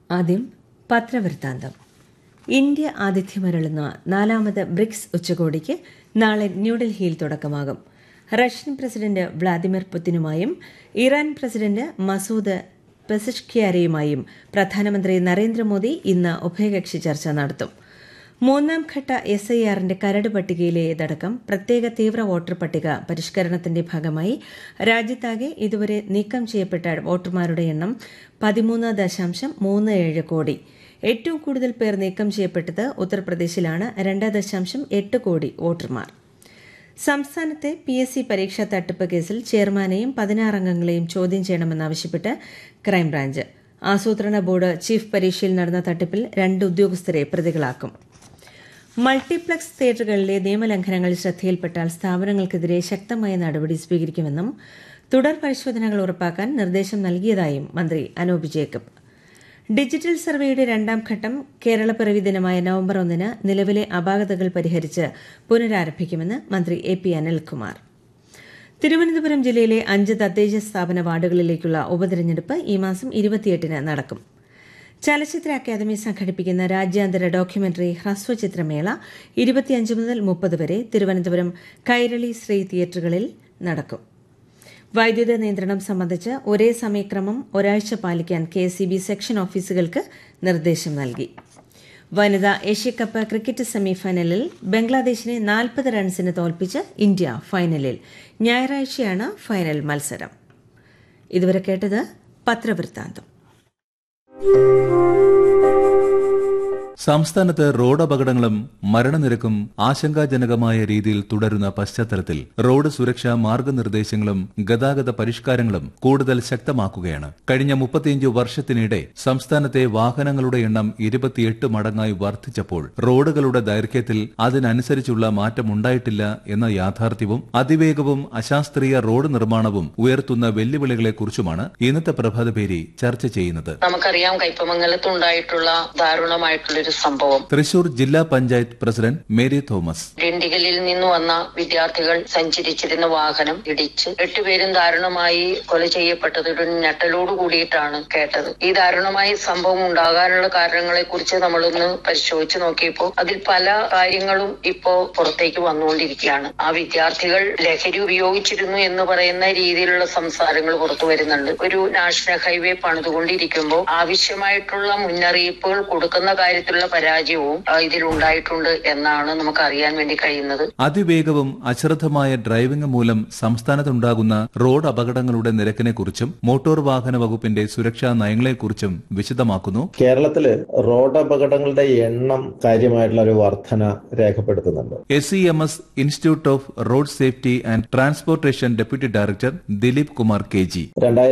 ആദ്യം പത്രവൃത്താന്തം ഇന്ത്യ ആതിഥ്യമരുളുന്ന നാലാമത് ബ്രിക്സ് ഉച്ചകോടിക്ക് നാളെ ന്യൂഡൽഹിയിൽ തുടക്കമാകും റഷ്യൻ പ്രസിഡന്റ് വ്ളാദിമിർ പുത്തിനുമായും ഇറാൻ പ്രസിഡന്റ് മസൂദ് പെസഷ്കിയാരയുമായും പ്രധാനമന്ത്രി നരേന്ദ്രമോദി ഇന്ന് ഉഭയകക്ഷി ചർച്ച നടത്തും മൂന്നാം ഘട്ട എസ് ഐ ആറിന്റെ കരട് പട്ടികയിലേതടക്കം പ്രത്യേക തീവ്ര വോട്ടർ പട്ടിക പരിഷ്കരണത്തിന്റെ ഭാഗമായി രാജ്യത്താകെ ഇതുവരെ നീക്കം ചെയ്യപ്പെട്ട വോട്ടർമാരുടെ എണ്ണം പതിമൂന്ന് ദശാംശം മൂന്ന് ഏഴ് കോടി ഏറ്റവും കൂടുതൽ പേർ നീക്കം ചെയ്യപ്പെട്ടത് ഉത്തർപ്രദേശിലാണ് രണ്ട് ദശാംശം എട്ട് കോടി വോട്ടർമാർ സംസ്ഥാനത്തെ പി എസ് സി പരീക്ഷാ തട്ടിപ്പ് കേസിൽ ചെയർമാനെയും പതിനാറംഗങ്ങളെയും ചോദ്യം ചെയ്യണമെന്നാവശ്യപ്പെട്ട് ക്രൈംബ്രാഞ്ച് ആസൂത്രണ ബോർഡ് ചീഫ് പരീക്ഷയിൽ നടന്ന തട്ടിപ്പിൽ രണ്ട് ഉദ്യോഗസ്ഥരെ പ്രതികളാക്കും മൾട്ടിപ്ലക്സ് തിയേറ്ററുകളിലെ നിയമലംഘനങ്ങൾ ശ്രദ്ധയിൽപ്പെട്ടാൽ സ്ഥാപനങ്ങൾക്കെതിരെ ശക്തമായ നടപടി സ്വീകരിക്കുമെന്നും തുടർ പരിശോധനകൾ ഉറപ്പാക്കാൻ നിർദ്ദേശം നൽകിയതായും മന്ത്രി അനൂപ് ജേക്കബ് ഡിജിറ്റൽ സർവേയുടെ രണ്ടാം ഘട്ടം കേരളപ്പിറവി ദിനമായ നവംബർ ഒന്നിന് നിലവിലെ അപാകതകൾ പരിഹരിച്ച് പുനരാരംഭിക്കുമെന്ന് മന്ത്രി എ പി അനിൽകുമാർ തിരുവനന്തപുരം ജില്ലയിലെ അഞ്ച് തദ്ദേശ സ്ഥാപന വാർഡുകളിലേക്കുള്ള ഉപതെരഞ്ഞെടുപ്പ് ഈ മാസം ഇരുപത്തിയെട്ടിന് നടക്കും ചലച്ചിത്ര അക്കാദമി സംഘടിപ്പിക്കുന്ന രാജ്യാന്തര ഡോക്യുമെന്ററി ഹ്രസ്വചിത്രമേള ഇരുപത്തിയഞ്ച് മുതൽ മുപ്പത് വരെ തിരുവനന്തപുരം കൈരളി ശ്രീ തിയേറ്ററുകളിൽ നടക്കും വൈദ്യുത നിയന്ത്രണം സംബന്ധിച്ച് ഒരേ സമയക്രമം ഒരാഴ്ച പാലിക്കാൻ കെ എസ് ബി സെക്ഷൻ ഓഫീസുകൾക്ക് നിർദ്ദേശം നൽകി വനിതാ ഏഷ്യക്കപ്പ് ക്രിക്കറ്റ് സെമിഫൈനലിൽ ബംഗ്ലാദേശിനെ നാൽപ്പത് റൺസിന് തോൽപ്പിച്ച് ഇന്ത്യ ഫൈനലിൽ ഞായറാഴ്ചയാണ് ഫൈനൽ മത്സരം ഇതുവരെ കേട്ടത് പത്രവൃത്താന്തം സംസ്ഥാനത്ത് റോഡ് അപകടങ്ങളും മരണനിരക്കും ആശങ്കാജനകമായ രീതിയിൽ തുടരുന്ന പശ്ചാത്തലത്തിൽ റോഡ് സുരക്ഷാ മാർഗനിർദ്ദേശങ്ങളും ഗതാഗത പരിഷ്കാരങ്ങളും കൂടുതൽ ശക്തമാക്കുകയാണ് കഴിഞ്ഞ മുപ്പത്തിയഞ്ച് വർഷത്തിനിടെ സംസ്ഥാനത്തെ വാഹനങ്ങളുടെ എണ്ണം ഇരുപത്തിയെട്ട് മടങ്ങായി വർദ്ധിച്ചപ്പോൾ റോഡുകളുടെ ദൈർഘ്യത്തിൽ അതിനനുസരിച്ചുള്ള മാറ്റമുണ്ടായിട്ടില്ല എന്ന യാഥാർത്ഥ്യവും അതിവേഗവും അശാസ്ത്രീയ റോഡ് നിർമ്മാണവും ഉയർത്തുന്ന വെല്ലുവിളികളെക്കുറിച്ചുമാണ് ഇന്നത്തെ പ്രഭാതപേരി ചർച്ച ചെയ്യുന്നത് നമുക്കറിയാം കൈപ്പമംഗലത്ത് ഉണ്ടായിട്ടുള്ള ദാരുണമായിട്ടുള്ളൊരു സംഭവം തൃശൂർ ജില്ലാ പഞ്ചായത്ത് പ്രസിഡന്റ് മേരി തോമസ് ഡിണ്ടിഗലിൽ നിന്ന് വന്ന വിദ്യാർത്ഥികൾ സഞ്ചരിച്ചിരുന്ന വാഹനം ഇടിച്ച് എട്ടുപേരും ദാരുണമായി കൊല ചെയ്യപ്പെട്ടത് ഒരു ഞെട്ടലോട് കൂടിയിട്ടാണ് കേട്ടത് ഈ ദാരുണമായ സംഭവം ഉണ്ടാകാനുള്ള കാരണങ്ങളെ കുറിച്ച് നമ്മളൊന്ന് പരിശോധിച്ചു നോക്കിയപ്പോൾ അതിൽ പല കാര്യങ്ങളും ഇപ്പോ പുറത്തേക്ക് വന്നുകൊണ്ടിരിക്കുകയാണ് ആ വിദ്യാർത്ഥികൾ ലഹരി ഉപയോഗിച്ചിരുന്നു എന്ന് പറയുന്ന രീതിയിലുള്ള സംസാരങ്ങൾ പുറത്തു വരുന്നുണ്ട് ഒരു നാഷണൽ ഹൈവേ പണിതുകൊണ്ടിരിക്കുമ്പോൾ ആവശ്യമായിട്ടുള്ള മുന്നറിയിപ്പുകൾ കൊടുക്കുന്ന കാര്യത്തിലുള്ള പരാജയവും ആ, ഇതിലുണ്ടായിട്ടുണ്ട് എന്നാണ് നമുക്ക് അറിയാൻ വേണ്ടി കഴിയുന്നത് അതിവേഗവും അശ്രദ്ധമായ ഡ്രൈവിംഗ് മൂലം സംസ്ഥാനത്തുണ്ടാകുന്ന റോഡ് അപകടങ്ങളുടെ നിരക്കിനെക്കുറിച്ചും മോട്ടോർ വാഹന വകുപ്പിന്റെ സുരക്ഷാ നയങ്ങളെക്കുറിച്ചും വിശദമാക്കുന്നു കേരളത്തില് റോഡ് അപകടങ്ങളുടെ എണ്ണം കാര്യമായിട്ടുള്ള ഒരു വർധന രേഖപ്പെടുത്തുന്നുണ്ട് S C M S institute of road safety and transportation deputy director Dileep Kumar K G രണ്ടായിരത്തി